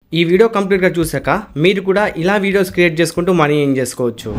ఈ వీడియో కంప్లీట్గా చూసాక మీరు కూడా ఇలా వీడియోస్ క్రియేట్ చేసుకుంటూ మనీ ఏం చేసుకోవచ్చు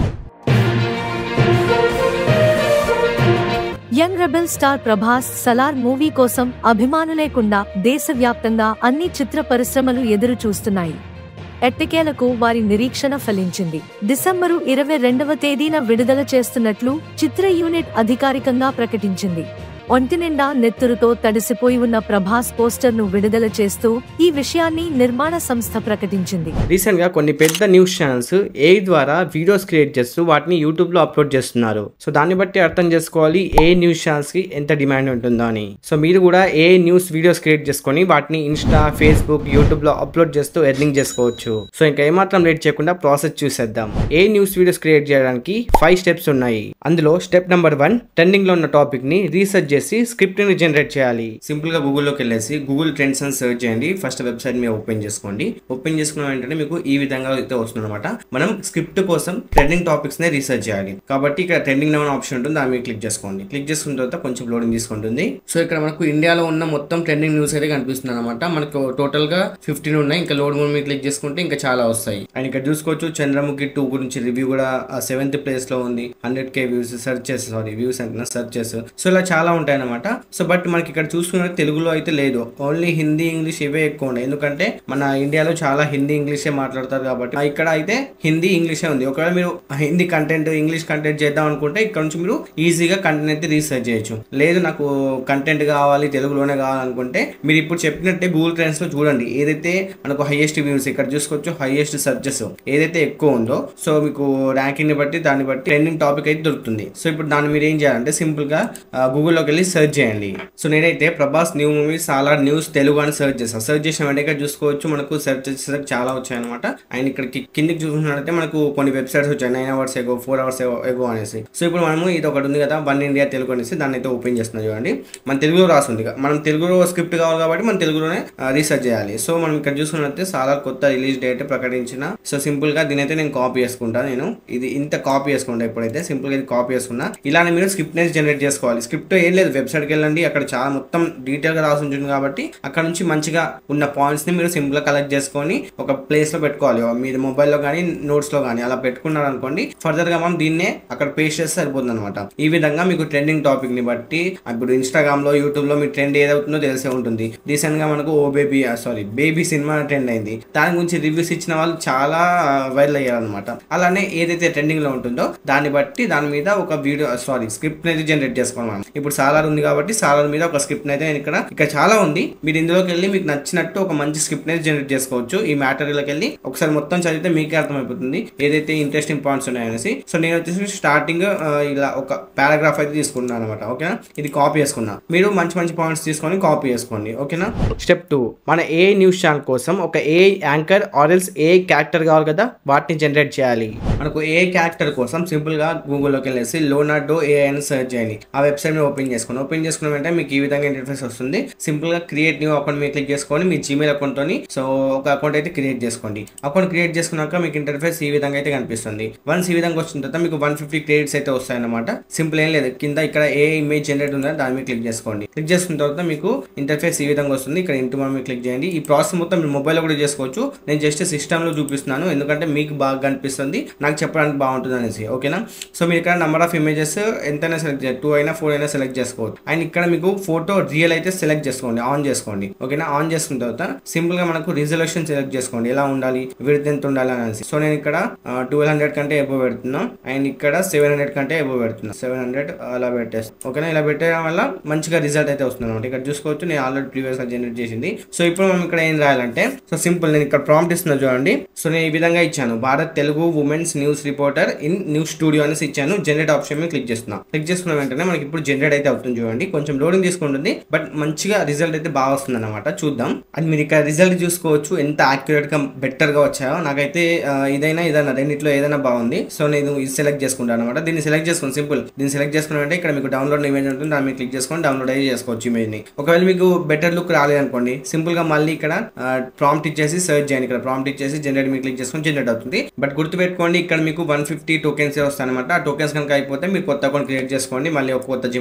young rebel star Prabhas Salaar movie కోసం అభిమానులేకుండా దేశవ్యాప్తంగా అన్ని చిత్ర పరిశ్రమలు ఎదురు చూస్తున్నాయి ఎట్టకేలకు వారి నిరీక్షణ ఫలించింది డిసెంబరు ఇరవై రెండవ తేదీన విడుదల చేస్తున్నట్లు చిత్ర యూనిట్ అధికారికంగా ప్రకటించింది ఒంటినిండా నెత్తురుతో తడిసిపోయి ఉన్న ప్రభాస్ పోస్టర్ ను విడుదల చేస్తూ ఈ విషయాన్ని నిర్మాణ సంస్థ ప్రకటించింది రీసెంట్గా కొన్ని పెద్ద న్యూస్ ఛానల్స్ ఏ ద్వారా వీడియోస్ క్రియేట్ చేస్తూ వాటిని యూట్యూబ్లో అప్లోడ్ చేస్తున్నారు సో దాన్ని బట్టి అర్థం చేసుకోవాలి ఏ న్యూస్ ఛానల్స్కి ఎంత డిమాండ్ ఉంటుందో అని సో మీరు కూడా ఏ న్యూస్ వీడియోస్ క్రియేట్ చేసుకొని వాటిని ఇన్స్టా ఫేస్బుక్ యూట్యూబ్లో అప్లోడ్ చేస్తూ ఎర్నింగ్ చేసుకోవచ్చు సో ఇంకా ఏమాత్రం లేట్ చేయకుండా ప్రాసెస్ చూసేద్దాం ఏ న్యూస్ వీడియోస్ క్రియేట్ చేయడానికి ఫైవ్ స్టెప్స్ ఉన్నాయి అందులో స్టెప్ నెంబర్ వన్ ట్రెండింగ్ లో ఉన్న టాపిక్ ని రీసెర్చ్ చేసి స్క్రిప్ట్ ని జనరేట్ చేయాలి సింపుల్ గా గూగుల్లోకి వెళ్ళేసి గూగుల్ ట్రెండ్స్ అని సెర్చ్ చేయండి ఫస్ట్ వెబ్సైట్ మీరు ఓపెన్ చేసుకోండి ఓపెన్ చేసుకున్న వెంటనే మీకు ఈ విధంగా అయితే వస్తుంది అనమాట మనం స్క్రిప్ట్ కోసం ట్రెండింగ్ టాపిక్స్ నే రీసెర్చ్ చేయాలి కాబట్టి ఇక్కడ ట్రెండింగ్ నెవన్ ఆప్షన్ ఉంటుంది దాని మీద క్లిక్ చేసుకోండి క్లిక్ చేసుకున్న తర్వాత కొంచెం లోడింగ్ తీసుకుంటుంది సో ఇక్కడ మనకు ఇండియాలో ఉన్న మొత్తం ట్రెండింగ్ న్యూస్ అయితే కనిపిస్తుంది అనమాట మనకు టోటల్ గా ఫిఫ్టీన్ ఉన్నాయి ఇంకా లోడ్ మూడు మీద క్లిక్ చేసుకుంటే ఇంకా చాలా వస్తాయి అండ్ ఇక్కడ చూసుకోవచ్చు చంద్రముఖి టూ గురించి రివ్యూ కూడా సెవెంత్ ప్లేస్ లో ఉంది hundred K views searches sorry views అంటే సెర్చెస్ సో ఇలా చాలా ఉంటాయి అనమాట సో బట్ మనకి ఇక్కడ చూసుకున్న తెలుగులో అయితే లేదు ఓన్లీ హిందీ ఇంగ్లీష్ ఇవే ఎక్కువ ఉన్నాయి ఎందుకంటే మన ఇండియాలో చాలా హిందీ ఇంగ్లీషే మాట్లాడతారు కాబట్టి ఆ ఇక్కడ అయితే హిందీ ఇంగ్లీషే ఉంది ఒకవేళ మీరు హిందీ కంటెంట్ ఇంగ్లీష్ కంటెంట్ చేద్దాం అనుకుంటే ఇక్కడ నుంచి మీరు ఈజీగా కంటెంట్ అయితే రీసెర్చ్ చేయొచ్చు లేదు నాకు కంటెంట్ కావాలి తెలుగులోనే కావాలనుకుంటే మీరు ఇప్పుడు చెప్పినట్టే గూగుల్ ట్రెండ్స్ లో చూడండి ఏదైతే మనకు హైయెస్ట్ వ్యూస్ ఇక్కడ చూసుకోవచ్చు హైయెస్ట్ సర్చెస్ ఏదైతే ఎక్కువ ఉందో సో మీకు ర్యాంకింగ్ ని బట్టి దాన్ని బట్టి ట్రెండింగ్ టాపిక్ అయితే దొరుకుతుంది సో ఇప్పుడు దాన్ని మీరు ఏం చేయాలంటే సింపుల్ గా గూగుల్లోకి వెళ్ళి సెర్చ్ చేయండి సో నేనైతే ప్రభాస్ న్యూ మూవీ చాలా న్యూస్ తెలుగు అని సెర్చ్ చేస్తాను సెర్చ్ చేసిన వెంటనే ఇక్కడ చూసుకోవచ్చు మనకు సెర్చ్ చేసేసరికి చాలా వచ్చాయన్నమాట అండ్ ఇక్కడ కి- కిందికి చూసుకున్నట్లయితే మనకు కొన్ని వెబ్సైట్స్ వచ్చాయి nine hours ago four hours ago అనేసి సో ఇప్పుడు మనము ఇది ఒకటి ఉంది కదా వన్ ఇండియా తెలుగు అనేసి దాన్ని అయితే ఓపెన్ చేస్తున్నాం చూడండి మన తెలుగులో రాస్తుంది ఇక. మనం తెలుగులో స్క్రిప్ట్ కావాలి కాబట్టి మనం తెలుగులోనే రీసెర్చ్ చేయాలి సో మనం ఇక్కడ చూసుకున్నట్లయితే చాలా కొత్త రిలీజ్ డేట్ ప్రకటించిన సో సింపుల్ గా దీని అయితే నేను కాపీ చేసుకుంటా నేను ఇది ఇంత కాపీ చేసుకుంటా ఇప్పుడైతే సింపుల్ గా ఇది కాపీ చేసుకున్నా ఇలానే మీరు స్క్రిప్ట్ అనేది జనరేట్ చేసుకోవాలి స్క్రిప్ట్ ఏం లేదు వెబ్సైట్ కి వెళ్ళండి అక్కడ చాలా మొత్తం డీటెయిల్ గా రాసి ఉంటుంది కాబట్టి అక్కడ నుంచి మంచిగా ఉన్న పాయింట్స్ ని మీరు సింపుల్ గా కలెక్ట్ చేసుకొని ఒక ప్లేస్ లో పెట్టుకోవాలి మీరు మొబైల్లో కానీ నోట్స్ లో కానీ అలా పెట్టుకున్నారు అనుకోండి ఫర్దర్ గా మనం దీన్నే అక్కడ పేస్ట్ చేస్తే సరిపోతుంది అనమాట ఈ విధంగా మీకు ట్రెండింగ్ టాపిక్ ని బట్టి ఇప్పుడు ఇన్స్టాగ్రామ్ లో యూట్యూబ్ లో మీ ట్రెండ్ ఏదవుతుందో తెలిసే ఉంటుంది రీసెంట్ గా మనకు ఓ బేబీ సారీ బేబీ సినిమా ట్రెండ్ అయింది దాని గురించి రివ్యూస్ ఇచ్చిన వాళ్ళు చాలా వైరల్ అయ్యారు అనమాట అలానే ఏదైతే ట్రెండింగ్ లో ఉంటుందో దాన్ని బట్టి దాని మీద ఒక వీడియో సారీ స్క్రిప్ట్ అనేది జనరేట్ చేసుకోవాలి మనం ఇప్పుడు సాలార్ ఉంది కాబట్టి సాలార్ మీద ఒక స్క్రిప్ట్ అయితే నేను ఇక్కడ ఇక్కడ చాలా ఉంది మీరు ఇందులోకి వెళ్ళి మీకు నచ్చినట్టు ఒక మంచి స్క్రిప్ట్ అనేది జనరేట్ చేసుకోవచ్చు ఈ మ్యాటర్లోకి వెళ్ళి ఒకసారి మొత్తం చదివితే మీకే అర్థమైపోతుంది ఏదైతే ఇంట్రెస్టింగ్ పాయింట్స్ ఉన్నాయనేసి సో నేను వచ్చేసి స్టార్టింగ్ ఇలా ఒక పారాగ్రాఫ్ అయితే తీసుకున్నాను అనమాట ఓకేనా ఇది కాపీ చేసుకున్నా మీరు మంచి మంచి పాయింట్స్ తీసుకొని కాపీ చేసుకోండి ఓకేనా స్టెప్ టూ మన ఏ న్యూస్ ఛానల్ కోసం ఒక ఏ యాంకర్ ఆర్ఎల్స్ ఏ క్యారెక్టర్ కావాలి కదా వాటిని జనరేట్ చేయాలి మనకు ఏ క్యారెక్టర్ కోసం సింపుల్ గా గూగుల్లోకి వెళ్ళేసి లోనార్డో ఏ అని సెర్చ్ చేయండి ఆ వెబ్సైట్ ని ఓపెన్ చేసుకోండి ఓపెన్ చేసుకున్న వెంటనే మీకు ఈ విధంగా ఇంటర్ఫేస్ వస్తుంది సింపుల్ గా క్రియేట్ న్యూ అకౌంట్ మీద క్లిక్ చేసుకొని మీ జీమెయిల్ అకౌంట్ తోని సో ఒక అకౌంట్ అయితే క్రియేట్ చేసుకోండి అకౌంట్ క్రియేట్ చేసుకున్నాక మీకు ఇంటర్ఫేస్ ఈ విధంగా అయితే కనిపిస్తుంది వన్స్ ఈ విధంగా వచ్చిన తర్వాత మీకు వన్ ఫిఫ్టీ క్రెడిట్స్ అయితే వస్తాయన్నమాట సింపుల్ ఏం లేదు కింద ఇక్కడ ఏ ఇమేజ్ జనరేట్ ఉందో దాని మీద క్లిక్ చేసుకోండి క్లిక్ చేసుకున్న తర్వాత మీకు ఇంటర్ఫేస్ ఈ విధంగా వస్తుంది ఇక్కడ ఇంటి మనం మీద క్లిక్ చేయండి ఈ ప్రాసెస్ మొత్తం మీరు మొబైల్లో కూడా చేసుకోవచ్చు నేను జస్ట్ సిస్టమ్ లో చూపిస్తున్నాను ఎందుకంటే మీకు బాగా కనిపిస్తుంది నాకు చెప్పడానికి బాగుంటుంది అనేసి ఓకేనా సో మీరు ఇక్కడ నెంబర్ ఆఫ్ ఇమేజెస్ ఎంతైనా సెలెక్ట్ చేయాలి టూ అయినా ఫోర్ అయినా సెలెక్ట్ చేసుకోవచ్చు అండ్ ఇక్కడ మీకు ఫోటో రియల్ అయితే సెలెక్ట్ చేసుకోండి ఆన్ చేసుకోండి ఓకేనా ఆన్ చేసుకున్న తర్వాత సింపుల్ గా మనకు రిజల్యూషన్ సెలెక్ట్ చేసుకోండి ఎలా ఉండాలి విడత్ ఎంత ఉండాలి అనేసి సో నేను ఇక్కడ ట్వెల్వ్ హండ్రెడ్ కంటే ఎబో పెడుతున్నా అండ్ ఇక్కడ సెవెన్ హండ్రెడ్ కంటే ఎబో పెడుతున్నా సెవెన్ హండ్రెడ్ అలా పెట్టేస్తాను ఓకేనా ఇలా పెట్టడం వల్ల మంచిగా రిజల్ట్ అయితే వస్తుంది అనమాట ఇక్కడ చూసుకోవచ్చు నేను ఆల్రెడీ ప్రీవియస్ గా జనరేట్ చేసింది సో ఇప్పుడు మనం ఇక్కడ ఏం రాయాలంటే సో సింపుల్ నేను ఇక్కడ ప్రాంప్ట్ ఇస్తున్నా చూడండి సో నేను ఈ విధంగా ఇచ్చాను Bharat Telugu women's news reporter in news studio అనేసి ఇచ్చాను జనరేట్ ఆప్షన్ మీద క్లిక్ చేస్తున్నా క్లిక్ చేసుకున్న వెంటనే మనకి ఇప్పుడు జనరేట్ అయితే అవుతుంది చూడండి కొంచెం లోడింగ్ తీసుకుంటుంది బట్ మంచిగా రిజల్ట్ అయితే బాగా వస్తుంది అనమాట చూద్దాం అండ్ మీరు ఇక్కడ రిజల్ట్ చూసుకోవచ్చు ఎంత యాక్యురేట్ గా బెటర్ గా వచ్చాయో నాకైతే ఆ, ఇదైనా ఇదైనా రెండిట్లో ఏదైనా బాగుంది సో నేను ఇది సెలెక్ట్ చేసుకుంటాను అనమాట దీన్ని సెలెక్ట్ చేసుకోండి సింపుల్ దీన్ని సెలెక్ట్ చేసుకున్న వెంటనే ఇక్కడ మీకు డౌన్లోడ్ ఇమేజ్ ఉంటుంది దాన్ని మీద క్లిక్ చేసుకొని డౌన్లోడ్ అయ్యి చేసుకోవచ్చు ఇమేజ్ ని ఒకవేళ మీకు బెటర్ లుక్ రాలేదనుకోండి సింపుల్ గా మళ్ళీ ఇక్కడ ప్రాంప్ట్ ఇచ్చేసి సెర్చ్ చేయండి ఇక్కడ ప్రాంప్ట్ ఇచ్చేసి జనరేట్ మీద క్లిక్ చేసుకొని జనరేట్ అవుతుంది బట్ గుర్తుపెట్టుకోండి ఇక్కడ మీకు వన్ ఫిఫ్టీ టోకెన్స్ వస్తాయి అనమాట ఆ టోకెన్స్ కనుక అయిపోతే మీరు కొత్త అకౌంట్ క్రియేట్ చేసుకోండి మళ్ళీ ఒక కొత్త జీమెయిల్ తోని మళ్ళీ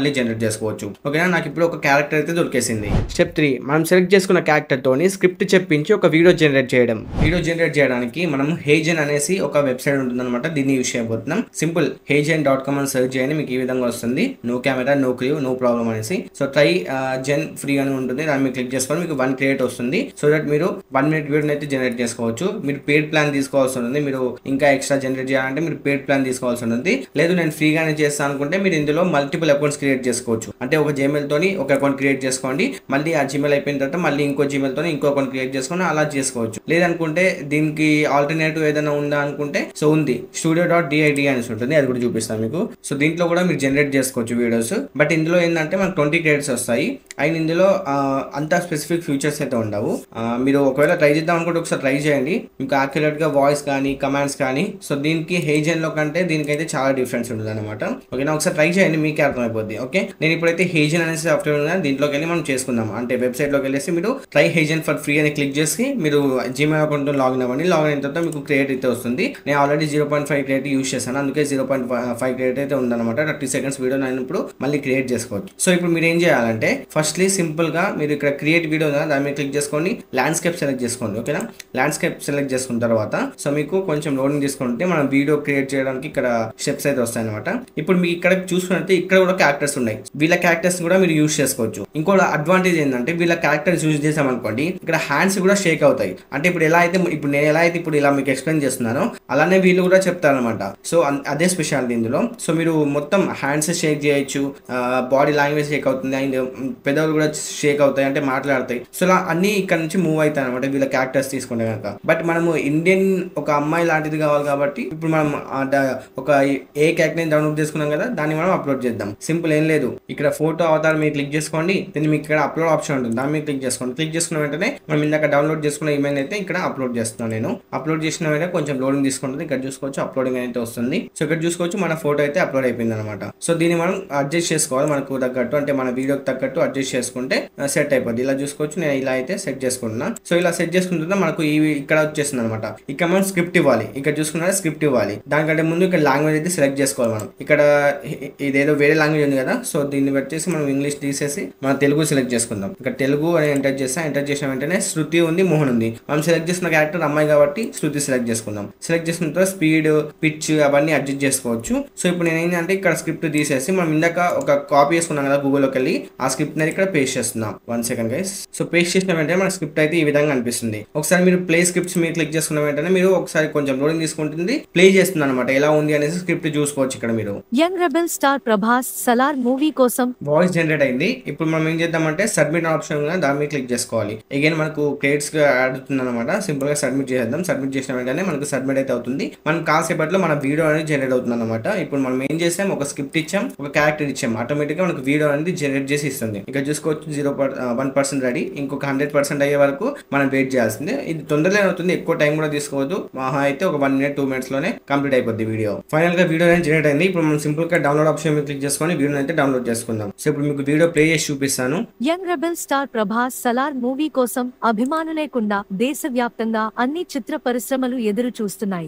మళ్ళీ జనరేట్ చేసుకోవచ్చు ఓకేనా నాకు ఇప్పుడు ఒక క్యారెక్టర్ అయితే దొరికేసింది స్టెప్ త్రీ మనం సెలెక్ట్ చేసుకున్న క్యారెక్టర్ తోని స్క్రిప్ట్ చెప్పించి ఒక వీడియో జనరేట్ చేయడం వీడియో జనరేట్ చేయడానికి మనం హేజన్ అనేసి ఒక వెబ్సైట్ ఉంటుందన్నమాట దీన్ని యూస్ చేయబోతున్నాం సింపుల్ హేజన్ డాట్ కామ్ అని సెర్చ్ చేయండి మీకు ఈ విధంగా వస్తుంది no camera no crew no problem అనేసి సో ట్రై జెన్ ఫ్రీ అని ఉంటుంది దాన్ని మీరు క్లిక్ చేసుకొని మీకు వన్ క్రియేట్ వస్తుంది సో దట్ మీరు వన్ మినిట్ వీడియోని అయితే జనరేట్ చేసుకోవచ్చు మీరు పేడ్ ప్లాన్ తీసుకోవాల్సి ఉంటుంది మీరు ఇంకా ఎక్స్ట్రా జనరేట్ చేయాలంటే మీరు పేడ్ ప్లాన్ తీసుకోవాల్సి ఉంటుంది లేదు నేను ఫ్రీగానే చేస్తాను అనుకుంటే మీరు ఇందులో మల్టిపుల్ అకౌంట్స్ క్రియేట్ చేసుకోవచ్చు అంటే ఒక Gmail తోని ఒక అకౌంట్ క్రియేట్ చేసుకోండి మళ్ళీ ఆ జీమెయిల్ అయిపోయిన తర్వాత మళ్ళీ ఇంకో Gmail తోని ఇంకో అకౌంట్ క్రియేట్ చేసుకొని అలా చేసుకోవచ్చు లేదనుకుంటే దీనికి ఆల్టర్నేటివ్ ఏదైనా ఉందా అనుకుంటే సో ఉంది స్టూడియో డాట్ డిఐడి అనేసి ఉంటుంది అది కూడా చూపిస్తాను మీకు సో దీంట్లో కూడా మీరు జనరేట్ చేసుకోవచ్చు వీడియోస్ బట్ ఇందులో ఏంటంటే మనకు ట్వంటీ క్రెడిట్స్ వస్తాయి అండ్ ఇందులో ఆ, అంత స్పెసిఫిక్ ఫీచర్స్ అయితే ఉండవు ఆ, మీరు ఒకవేళ ట్రై చేద్దాం అనుకుంటే ఒకసారి ట్రై చేయండి మీకు accurate గా వాయిస్ కానీ కమాండ్స్ కానీ సో దీనికి హేజన్ లో కంటే దీనికైతే చాలా డిఫరెన్స్ ఉంటుంది అనమాట ఓకేనా ఒకసారి ట్రై చేయండి మీకే అర్థమైపోద్ది ఓకే నేను ఇప్పుడైతే హేజన్ అనే సాఫ్ట్వేర్ ఉంది దీంట్లోకి వెళ్ళి మనం చేసుకుందాం అంటే వెబ్సైట్ లోకి వెళ్ళేసి మీరు ట్రై హేజన్ ఫర్ ఫ్రీ అని క్లిక్ చేసి మీరు జీమెయిల్ అకౌంట్ లాగిన్ అవ్వండి లాగిన్ అయిన తర్వాత మీకు క్రియేట్ అయితే వస్తుంది నేను already zero point five create use చేశాను అందుకే జీరో పాయింట్ ఫైవ్ క్రియేట్ అయితే ఉందన్నమాట థర్టీ సెకండ్స్ వీడియో నేను ఇప్పుడు మళ్ళీ క్రియేట్ చేసుకోవచ్చు సో ఇప్పుడు మీరు ఏం చేయాలంటే ఫస్ట్లీ సింపుల్ గా మీరు ఇక్కడ క్రియేట్ వీడియో ఉందా దాని మీద క్లిక్ చేసుకోండి ల్యాండ్స్కేప్ సెలెక్ట్ చేసుకోండి ఓకేనా ల్యాండ్స్కేప్ సెలెక్ట్ చేసుకున్న తర్వాత సో మీకు కొంచెం లోడింగ్ తీసుకుంటే మనం వీడియో క్రియేట్ చేయడానికి ఇక్కడ స్టెప్స్ అయితే వస్తాయి అనమాట ఇప్పుడు మీకు ఇక్కడ చూసుకున్నట్టు ఇక్కడ కూడా క్యారెక్టర్స్ ఉన్నాయి వీళ్ళ క్యారెక్టర్స్ కూడా మీరు యూస్ చేసుకోవచ్చు ఇంకో అడ్వాంటేజ్ ఏంటంటే వీళ్ళ క్యారెక్టర్స్ యూజ్ చేసామనుకోండి ఇక్కడ హ్యాండ్స్ కూడా షేక్ అవుతాయి అంటే ఇప్పుడు ఎలా అయితే ఇప్పుడు నేను ఎలా అయితే ఇప్పుడు ఇలా మీకు ఎక్స్ప్లెయిన్ చేస్తున్నానో అలానే వీళ్ళు కూడా చెప్తారనమాట సో అన్- అదే స్పెషాలిటీ ఇందులో సో మీరు మొత్తం హ్యాండ్స్ షేక్ చేయొచ్చు బాడీ లాంగ్వేజ్ షేక్ అవుతుంది అండ్ పెదవులు కూడా షేక్ అవుతాయి అంటే మాట్లాడతాయి సో ఇలా అన్ని ఇక్కడ నుంచి మూవ్ అవుతాయి అనమాట వీళ్ళ క్యారెక్టర్స్ తీసుకుంటే కనుక బట్ మనము ఇండియన్ ఒక అమ్మాయి లాంటిది కావాలి కాబట్టి ఇప్పుడు మనం ఆ డ- ఒక ఏ క్యారెక్టర్ డౌన్లోడ్ చేసుకున్నాం కదా దాన్ని మనం అప్లోడ్ చేద్దాం సింపుల్ ఏం లేదు ఇక్కడ ఫోటో అవతారం మీరు క్లిక్ చేసుకోండి దీన్ని మీకు ఇక్కడ అప్లోడ్ ఆప్షన్ ఉంటుంది దాన్ని మీరు క్లిక్ చేసుకోండి క్లిక్ చేసుకున్న వెంటనే మనం ఇందాక డౌన్లోడ్ చేసుకున్న ఇమేజ్ అయితే ఇక్కడ అప్లోడ్ చేస్తున్నాను నేను అప్లోడ్ చేసిన వెంటనే కొంచెం లోడింగ్ తీసుకుంటుంది ఇక్కడ చూసుకోవచ్చు అప్లోడింగ్ అయితే వస్తుంది సో ఇక్కడ చూసుకోవచ్చు మన ఫోటో అయితే అప్లోడ్ అయిపోయింది అనమాట సో దీన్ని మనం అడ్జస్ట్ చేసుకోవాలి మనకు తగ్గట్టు అంటే మన వీడియోకి తగ్గట్టు అడ్జస్ట్ చేసుకుంటే సెట్ అయిపోద్ది ఇలా చూసుకోవచ్చు నేను ఇలా అయితే సెట్ చేసుకుంటున్నా సో ఇలా సెట్ చేసుకుంటుంటే మనకు ఈ ఇక్కడ వచ్చేస్తుంది అనమాట ఇక్కడ మనం స్క్రిప్ట్ ఇవ్వాలి ఇక్కడ చూసుకున్నా స్క్రిప్ట్ ఇవ్వాలి దానికంటే ముందు ఇక్కడ లాంగ్వేజ్ అయితే సెలెక్ట్ చేసుకోవాలి మనం ఇక్కడ ఇ- ఇదేదో వేరే లాంగ్వేజ్ ఉంది కదా సో దీన్ని పెట్టేసి మనం ఇంగ్లీష్ తీసేసి మనం తెలుగు సెలెక్ట్ చేసుకుందాం ఇక్కడ తెలుగు అని ఎంటర్ చేస్తా ఎంటర్ చేసిన వెంటనే శృతి ఉంది మోహన్ ఉంది మనం సెలెక్ట్ చేసిన క్యారెక్టర్ అమ్మాయి కాబట్టి శృతి సెలెక్ట్ చేసుకుందాం సెలెక్ట్ చేసుకున్న తర్వాత స్పీడ్ పిచ్ అవన్నీ అడ్జస్ట్ చేసుకోవచ్చు సో ఇప్పుడు నేను ఏంటంటే ఇక్కడ స్క్రిప్ట్ తీసేసి మనం ఇందాక ఒక కాపీ చేసుకున్నాం కదా గూగుల్లోకి వెళ్ళి ఆ స్క్రిప్ట్ అనేది ఇక్కడ పేస్ట్ చేస్తున్నాం one second guys so paste చేసిన వెంటనే మన స్క్రిప్ట్ అయితే ఈ విధంగా అనిపిస్తుంది ఒకసారి మీరు ప్లే స్క్రిప్ట్స్ మీరు క్లిక్ చేసుకున్న వెంటనే మీరు ఒకసారి కొంచెం లోడింగ్ తీసుకుంటుంది ప్లే చేస్తుంది అనమాట ఎలా ఉంది అనేసి స్క్రిప్ట్ చూసుకోవచ్చు ఇక్కడ మీరు young rebel star Prabhas Salaar movie కోసం వాయిస్ జనరేట్ అయింది ఇప్పుడు మనం ఏం చేద్దామంటే సబ్మిట్ ఆప్షన్ ఉంది కదా, దాని మీద క్లిక్ చేసుకోవాలి అగైన్ మనకు క్రెడిట్స్ అడుగుతుంది అనమాట సింపుల్ గా సబ్మిట్ చేసేద్దాం సబ్మిట్ చేసిన వెంటనే మనకు సబ్మిట్ అయితే అవుతుంది మనం కాసేపట్లో మన వీడియో అనేది జనరేట్ అవుతుంది అనమాట ఇప్పుడు మనం ఏం చేసాం ఒక స్క్రిప్ట్ ఇచ్చాం ఒక క్యారెక్టర్ ఇచ్చాం ఆటోమేటిక్ గా మనకు వీడియో అనేది జనరేట్ చేసి ఇస్తుంది ఇక్కడ చూసుకోవచ్చు జీరో వన్ పర్సెంట్ రెడీ ఇంకొక హండ్రెడ్ పర్సెంట్ అయ్యే వరకు మనం వెయిట్ చేయాల్సిందే ఇది తొందరగా అవుతుంది ఎక్కువ టైం కూడా తీసుకోవద్దు మహా అయితే ఒక వన్ మినిట్ టూ మినిట్స్ లోనే కంప్లీట్ అయిపోద్ది వీడియో ఫైనల్ గా వీడియో అనేది జనరేట్ అయింది ఇప్పుడు మనం సింపుల్ గా డౌన్లోడ్ ఆప్షన్ మీద క్లిక్ చేసుకొని వీడియో అయితే డౌన్లోడ్ చేసుకుందాం సో ఇప్పుడు మీకు వీడియో ప్లే చేసి చూపిస్తాను young rebel star Prabhas Salaar movie కోసం అభిమానులేకుండా దేశవ్యాప్తంగా అన్ని చిత్ర పరిశ్రమలు ఎదురు చూస్తున్నాయి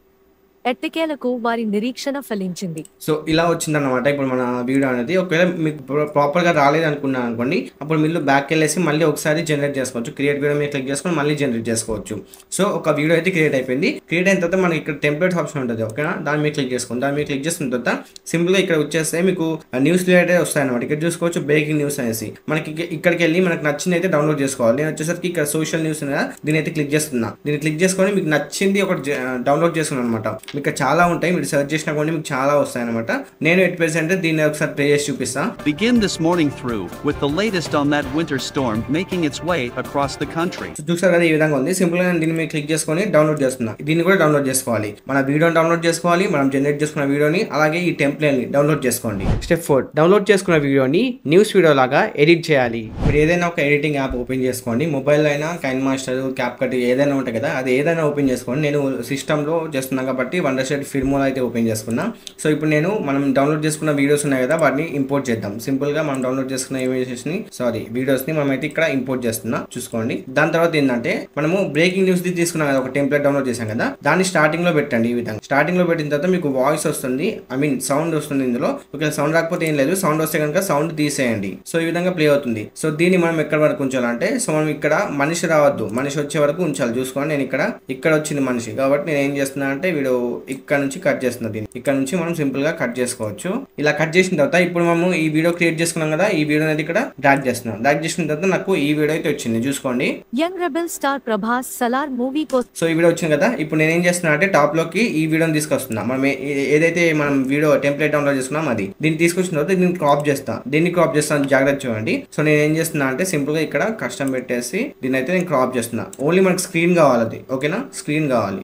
ఎట్టకేలకు వారి నిరీక్షణ ఫలించింది సో ఇలా వచ్చిందన్నమాట ఇప్పుడు మన వీడియో అనేది ఒకవేళ మీకు ప్రాపర్గా రాలేదు అనుకున్నాను అనుకోండి అప్పుడు మీరు బ్యాక్ వెళ్ళేసి మళ్ళీ ఒకసారి జనరేట్ చేసుకోవచ్చు క్రియేట్ వీడియో మీద క్లిక్ చేసుకొని మళ్ళీ జనరేట్ చేసుకోవచ్చు సో ఒక వీడియో అయితే క్రియేట్ అయిపోయింది క్రియేట్ అయిన తర్వాత మనకి ఇక్కడ టెంప్లెట్స్ ఆప్షన్ ఉంటుంది ఓకేనా దాని మీద క్లిక్ చేసుకోండి దాని మీద క్లిక్ చేసిన తర్వాత సింపుల్గా ఇక్కడ వచ్చేస్తే మీకు న్యూస్ రిలేటెడ్ వస్తాయి అనమాట ఇక్కడ చూసుకోవచ్చు బ్రేకింగ్ న్యూస్ అనేసి మనకి ఇక్క- ఇక్కడికి వెళ్ళి మనకు నచ్చింది అయితే డౌన్లోడ్ చేసుకోవాలి నేను వచ్చేసరికి ఇక్కడ సోషల్ న్యూస్ ఉంది కదా దీని అయితే క్లిక్ చేస్తున్నా దీన్ని క్లిక్ చేసుకొని మీకు నచ్చింది ఒకటి డౌన్లోడ్ చేసుకున్నాను అనమాట మీకు చాలా ఉంటాయి మీరు సెర్చ్ చేసినా కూడా మీకు చాలా వస్తాయి అనమాట నేను ఎట్ ప్రెసెంట్ దీన్ని ఒకసారి ప్లే చేసి చూపిస్తా Begin this morning through with the latest on that winter storm making its way across the country. So చూసారు కదా ఈ విధంగా ఉంది సింపుల్ గా నేను దీన్ని మీరు క్లిక్ చేసుకొని డౌన్లోడ్ చేస్తున్నా దీన్ని కూడా డౌన్లోడ్ చేసుకోవాలి మన వీడియోని డౌన్లోడ్ చేసుకోవాలి మనం జనరేట్ చేసుకున్న వీడియోని అలాగే ఈ టెంప్లెట్ ని డౌన్లోడ్ చేసుకోండి స్టెప్ ఫోర్ డౌన్లోడ్ చేసుకున్న వీడియోని న్యూస్ వీడియో లాగా ఎడిట్ చేయాలి మీరు ఏదైనా ఒక ఎడిటింగ్ యాప్ ఓపెన్ చేసుకోండి మొబైల్ అయినా కైన్ మాస్టర్ క్యాప్ కట్ ఏదైనా ఉంటాయి కదా అది ఏదైనా ఓపెన్ చేసుకోండి నేను సిస్టమ్ లో చేస్తున్నాను కాబట్టి వండర్ షెడ్ ఫిల్మోలో అయితే ఓపెన్ చేసుకున్నా సో ఇప్పుడు నేను మనం డౌన్లోడ్ చేసుకున్న వీడియోస్ ఉన్నాయి కదా వాటిని ఇంపోర్ట్ చేద్దాం సింపుల్ గా మనం డౌన్లోడ్ చేసుకున్న ఇమేజెస్ ని సారీ వీడియోస్ ని మనం అయితే ఇక్కడ ఇంపోర్ట్ చేస్తున్నా చూసుకోండి దాని తర్వాత ఏంటంటే మనము బ్రేకింగ్ న్యూస్ ది తీసుకున్నాం కదా ఒక టెంప్లెట్ డౌన్లోడ్ చేసాం కదా దాన్ని స్టార్టింగ్ లో పెట్టండి ఈ విధంగా స్టార్టింగ్ లో పెట్టిన తర్వాత మీకు వాయిస్ వస్తుంది ఐ మీన్ సౌండ్ వస్తుంది ఇందులో ఒకవేళ సౌండ్ రాకపోతే ఏం లేదు సౌండ్ వస్తే కనుక సౌండ్ తీసేయండి సో ఈ విధంగా ప్లే అవుతుంది సో దీన్ని మనం ఎక్కడ వరకు ఉంచాలంటే సో మనం ఇక్కడ మనిషి రావద్దు మనిషి వచ్చే వరకు ఉంచాలి చూసుకోండి నేను ఇక్కడ ఇక్కడ వచ్చింది మనిషి కాబట్టి నేను ఏం చేస్తున్నా అంటే వీడు ఇక్కడ నుంచి కట్ చేస్తున్నా దీన్ని ఇక్కడ నుంచి మనం సింపుల్ గా కట్ చేసుకోవచ్చు ఇలా కట్ చేసిన తర్వాత ఇప్పుడు మనము ఈ వీడియో క్రియేట్ చేసుకున్నాం కదా ఈ వీడియో అనేది ఇక్కడ డ్రాగ్ చేస్తున్నాం డ్రాగ్ చేసిన తర్వాత నాకు ఈ వీడియో అయితే వచ్చింది చూసుకోండి young rebel star Prabhas Salaar movie కోసం సో ఈ వీడియో వచ్చింది కదా ఇప్పుడు నేను ఏం చేస్తున్నా అంటే టాప్ లోకి ఈ వీడియోని తీసుకొస్తున్నా మనం ఏ- ఏ- ఏదైతే మనం వీడియో టెంప్లెట్ డౌన్లోడ్ చేసుకున్నాం అది దీన్ని తీసుకొచ్చిన తర్వాత దీన్ని క్రాప్ చేస్తా దీన్ని క్రాప్ చేస్తాను జాగ్రత్త చూడండి సో నేను ఏం చేస్తున్నా అంటే సింపుల్ గా ఇక్కడ కష్టం పెట్టేసి దీన్ని అయితే నేను క్రాప్ చేస్తున్నా ఓన్లీ మనకి స్క్రీన్ కావాలి అది ఓకేనా స్క్రీన్ కావాలి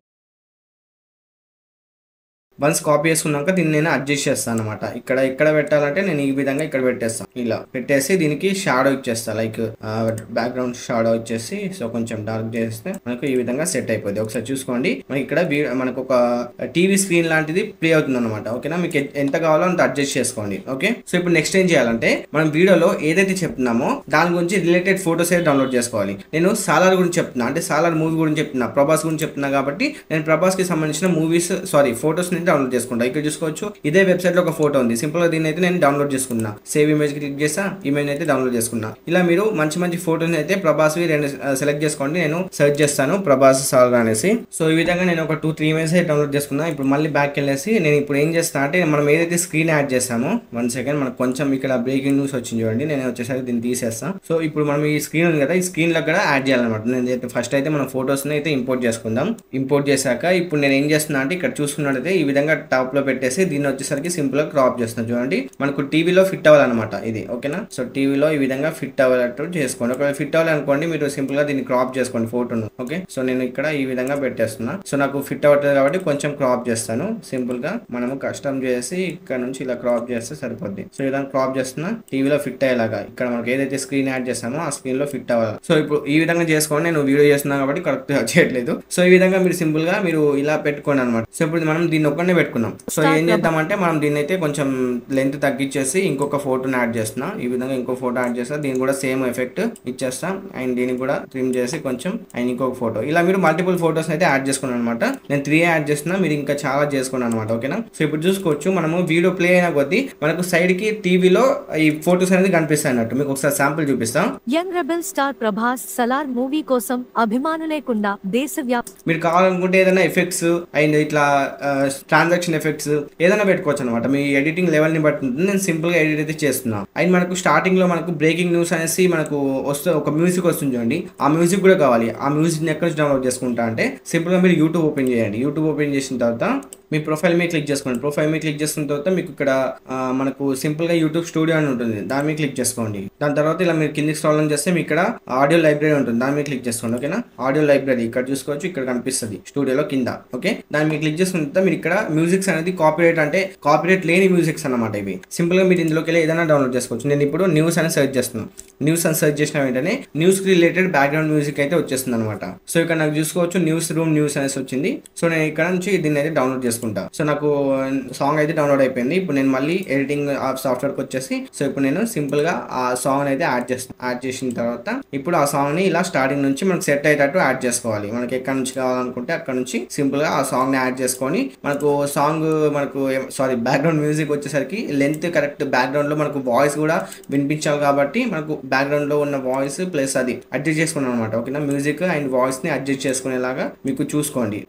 వన్స్ కాపీ చేసుకున్నాక దీన్ని నేను అడ్జస్ట్ చేస్తాను అనమాట ఇక్కడ ఇక్కడ పెట్టాలంటే నేను ఈ విధంగా ఇక్కడ పెట్టేస్తాను ఇలా పెట్టేసి దీనికి షాడో ఇచ్చేస్తా లైక్ బ్యాక్గ్రౌండ్ షాడో ఇచ్చేసి సో కొంచెం డార్క్ చేస్తే మనకు ఈ విధంగా సెట్ అయిపోద్ది ఒకసారి చూసుకోండి మనకి ఇక్కడ వీ- మనకు ఒక టీవీ స్క్రీన్ లాంటిది ప్లే అవుతుంది అనమాట ఓకేనా మీకు ఎ- ఎంత కావాలో అంత అడ్జస్ట్ చేసుకోండి ఓకే సో ఇప్పుడు నెక్స్ట్ ఏం చేయాలంటే మనం వీడియోలో ఏదైతే చెప్తున్నామో దాని గురించి రిలేటెడ్ ఫోటోస్ అయితే డౌన్లోడ్ చేసుకోవాలి నేను సాలార్ గురించి చెప్తున్నా అంటే సాలార్ మూవీ గురించి చెప్తున్నా ప్రభాస్ గురించి చెప్తున్నా కాబట్టి నేను ప్రభాస్ కి సంబంధించిన మూవీస్ సారీ ఫోటోస్ ని డౌన్లోడ్ చేసుకుంటా ఇక్కడ చూసుకోవచ్చు ఇదే వెబ్సైట్ లో ఒక ఫోటో ఉంది సింపుల్ గా దీన్ని అయితే నేను డౌన్లోడ్ చేసుకున్నా సేవ్ ఇమేజ్ క్లిక్ చేసా ఇమేజ్ అయితే డౌన్లోడ్ చేసుకున్నా ఇలా మీరు మంచి మంచి ఫోటోస్ అయితే ప్రభాస్ రెండు సెలెక్ట్ చేసుకోండి నేను సెర్చ్ చేస్తాను ప్రభాస్ సార్ అనేసి సో ఈ విధంగా నేను ఒక టూ త్రీ ఇమేజ్ అయితే డౌన్లోడ్ చేసుకున్నా ఇప్పుడు మళ్ళీ బ్యాక్ వెళ్ళేసి నేను ఇప్పుడు ఏం చేస్తాను అంటే మనం ఏదైతే స్క్రీన్ యాడ్ చేస్తామో వన్ సెకండ్ మనకు కొంచెం ఇక్కడ బ్రేకింగ్ న్యూస్ వచ్చింది చూడండి నేను వచ్చేసరికి దీన్ని తీసేస్తాను సో ఇప్పుడు మనం ఈ స్క్రీన్ ఉంది కదా ఈ స్క్రీన్ లో కూడా యాడ్ చేయాలన్నమాట నేను ఫస్ట్ అయితే మనం ఫోటోస్ అయితే ఇంపోర్ట్ చేసుకుందాం ఇంపోర్ట్ చేశాక ఇప్పుడు నేను ఏం చేస్తున్నా అంటే ఇక్కడ చూసుకున్నట్టయితే ఈ విధంగా టాప్ లో పెట్టేసి దీన్ని వచ్చేసరికి సింపుల్ గా క్రాప్ చేస్తున్నా చూడండి మనకు టీవీలో ఫిట్ అవ్వాలన్నమాట ఇది ఓకేనా సో టీవీలో ఈ విధంగా ఫిట్ అవ్వాలట్టు చేసుకోండి ఒకవేళ ఫిట్ అవ్వాలనుకోండి మీరు సింపుల్ గా దీన్ని క్రాప్ చేసుకోండి ఫోటోను ఓకే సో నేను ఇక్కడ ఈ విధంగా పెట్టేస్తున్నా సో నాకు ఫిట్ అవ్వట్లేదు కాబట్టి కొంచెం క్రాప్ చేస్తాను సింపుల్ గా మనము కష్టం చేసి ఇక్కడ నుంచి ఇలా క్రాప్ చేస్తే సరిపోద్ది సో ఈ విధంగా క్రాప్ చేస్తున్నా టీవీలో ఫిట్ అయ్యేలాగా ఇక్కడ మనకి ఏదైతే స్క్రీన్ యాడ్ చేస్తామో ఆ స్క్రీన్ లో ఫిట్ అవ్వాలి సో ఇప్పుడు ఈ విధంగా చేసుకోండి నేను వీడియో చేస్తున్నా కాబట్టి కరెక్ట్ గా చేయట్లేదు సో ఈ విధంగా మీరు సింపుల్ గా మీరు ఇలా పెట్టుకోండి అనమాట సో ఇప్పుడు మనం దీన్ని ఒక్కనే పెట్టుకున్నాం సో ఏం చేద్దామంటే మనం దీన్ని అయితే కొంచెం లెంత్ తగ్గించేసి ఇంకొక ఫోటోని యాడ్ చేస్తున్నా ఈ విధంగా ఇంకో ఫోటో యాడ్ చేస్తా దీనికి కూడా సేమ్ ఎఫెక్ట్ ఇచ్చేస్తాం అండ్ దీనికి కూడా ట్రిమ్ చేసి కొంచెం అండ్ ఇంకొక ఫోటో ఇలా మీరు మల్టిపుల్ ఫోటోస్ అయితే యాడ్ చేసుకున్నాను అనమాట నేను త్రీ యాడ్ చేస్తున్నా మీరు ఇంకా చాలా చేసుకున్నాను అనమాట ఓకేనా సో ఇప్పుడు చూసుకోవచ్చు మనము వీడియో ప్లే అయిన కొద్దీ మనకు సైడ్ కి టీవీలో ఈ ఫోటోస్ అనేది కనిపిస్తాయి అన్నట్టు మీకు ఒకసారి శాంపుల్ చూపిస్తాం young rebel star Prabhas Salaar movie కోసం అభిమానులేకుండా దేశవ్యాప్త మీరు కావాలనుకుంటే ఏదైనా ఎఫెక్ట్స్ అండ్ ఇట్లా ట్రాన్సాక్షన్ ఎఫెక్ట్స్ ఏదైనా పెట్టుకోవచ్చు అనమాట మీ ఎడిటింగ్ లెవెల్ ని బట్టి ఉంటుంది నేను సింపుల్ గా ఎడిట్ అయితే చేస్తున్నా అండ్ మనకు స్టార్టింగ్ లో మనకు బ్రేకింగ్ న్యూస్ అనేసి మనకు వస్తే ఒక మ్యూజిక్ వస్తుంది చూడండి ఆ మ్యూజిక్ కూడా కావాలి ఆ మ్యూజిక్ ని ఎక్కడి నుంచి డౌన్లోడ్ చేసుకుంటా అంటే సింపుల్ గా మీరు యూట్యూబ్ ఓపెన్ చేయండి యూట్యూబ్ ఓపెన్ చేసిన తర్వాత మీ ప్రొఫైల్ మీద క్లిక్ చేసుకోండి ప్రొఫైల్ మీద క్లిక్ చేసిన తర్వాత మీకు ఇక్కడ ఆ, మనకు సింపుల్ గా యూట్యూబ్ స్టూడియో అని ఉంటుంది దాని మీద క్లిక్ చేసుకోండి దాని తర్వాత ఇలా మీరు కిందికి స్క్రాల్ చేస్తే మీకు ఇక్కడ ఆడియో లైబ్రరీ ఉంటుంది దాని మీద క్లిక్ చేసుకోండి ఓకేనా ఆడియో లైబ్రరీ ఇక్కడ చూసుకోవచ్చు ఇక్కడ కనిపిస్తుంది స్టూడియోలో కింద ఓకే దాని మీద క్లిక్ చేసుకున్న తర్వాత మీరు ఇక్కడ మ్యూజిక్స్ అనేది కాపీరైట్ అంటే కాపీరైట్ లేని మ్యూజిక్స్ అన్నమాట ఇవి సింపుల్ గా మీరు ఇందులోకి వెళ్ళి ఏదైనా డౌన్లోడ్ చేసుకోవచ్చు నేను ఇప్పుడు న్యూస్ అని సెర్చ్ చేస్తున్నాను న్యూస్ అని సెర్చ్ చేసిన వెంటనే న్యూస్ కి రిలేటెడ్ బ్యాక్గ్రౌండ్ మ్యూజిక్ అయితే వచ్చేస్తుంది అనమాట సో ఇక్కడ నాకు చూసుకోవచ్చు న్యూస్ రూమ్ న్యూస్ అనేసి వచ్చింది సో నేను ఇక్కడ నుంచి దీన్ని అయితే డౌన్లోడ్ చేసుకుంటా సో నాకు సాంగ్ అయితే డౌన్లోడ్ అయిపోయింది ఇప్పుడు నేను మళ్ళీ ఎడిటింగ్ సాఫ్ట్వేర్కి వచ్చేసి సో ఇప్పుడు నేను సింపుల్ గా ఆ సాంగ్ అయితే యాడ్ చేస్తాను యాడ్ చేసిన తర్వాత ఇప్పుడు ఆ సాంగ్ ని ఇలా స్టార్టింగ్ నుంచి మనకు సెట్ అయ్యేటట్టు యాడ్ చేసుకోవాలి మనకి ఎక్కడ నుంచి కావాలనుకుంటే అక్కడ నుంచి సింపుల్ గా ఆ సాంగ్ ని యాడ్ చేసుకొని మనకు సాంగ్ మనకు సారీ బ్యాక్గ్రౌండ్ మ్యూజిక్ వచ్చేసరికి లెంత్ కరెక్ట్ బ్యాక్గ్రౌండ్ లో మనకు వాయిస్ కూడా వినిపించాలి కాబట్టి మనకు బ్యాక్గ్రౌండ్ లో ఉన్న వాయిస్ ప్లస్ అది అడ్జస్ట్ చేసుకున్నాం అనమాట ఓకేనా మ్యూజిక్ అండ్ వాయిస్ ని అడ్జస్ట్ చేసుకునేలాగా మీకు చూసుకోండి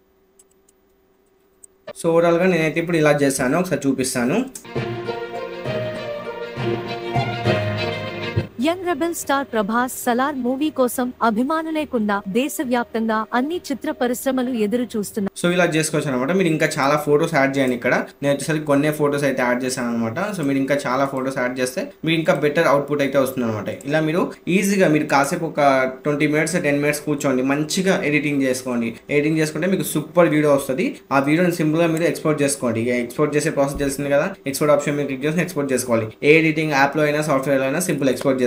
సో ఓవరాల్ గా నేనైతే ఇప్పుడు ఇలా చేశాను ఒకసారి చూపిస్తాను young rebel star Prabhas Salaar movie కోసం అభిమానులేకుండా దేశవ్యాప్తంగా అన్ని చిత్ర పరిశ్రమలు ఎదురు చూస్తున్నాయి సో ఇలా చేసుకోవచ్చు అనమాట మీరు ఇంకా చాలా ఫొటోస్ యాడ్ చేయండి ఇక్కడ నేను వచ్చేసరికి కొన్ని ఫొటోస్ అయితే యాడ్ చేశాను అనమాట సో మీరు ఇంకా చాలా ఫొటోస్ యాడ్ చేస్తే మీకు ఇంకా బెటర్ అవుట్పుట్ అయితే వస్తుంది అనమాట ఇలా మీరు ఈజీగా మీరు కాసేపు ఒక ట్వంటీ మినిట్స్ టెన్ మినిట్స్ కూర్చోండి మంచిగా ఎడిటింగ్ చేసుకోండి ఎడిటింగ్ చేసుకుంటే మీకు సూపర్ వీడియో వస్తుంది ఆ వీడియోని సింపుల్ గా మీరు ఎక్స్పోర్ట్ చేసుకోండి ఇక ఎక్స్పోర్ట్ చేసే ప్రాసెస్ తెలిసింది కదా ఎక్స్పోర్ట్ ఆప్షన్ మీరు క్లిక్ చేసి ఎక్స్పోర్ట్ చేసుకోవాలి ఏ ఎడిటింగ్ యాప్ లో అయినా సాఫ్ట్వేర్ అయినా సింపుల్ ఎక్స్పోర్ట్ చేసుకోండి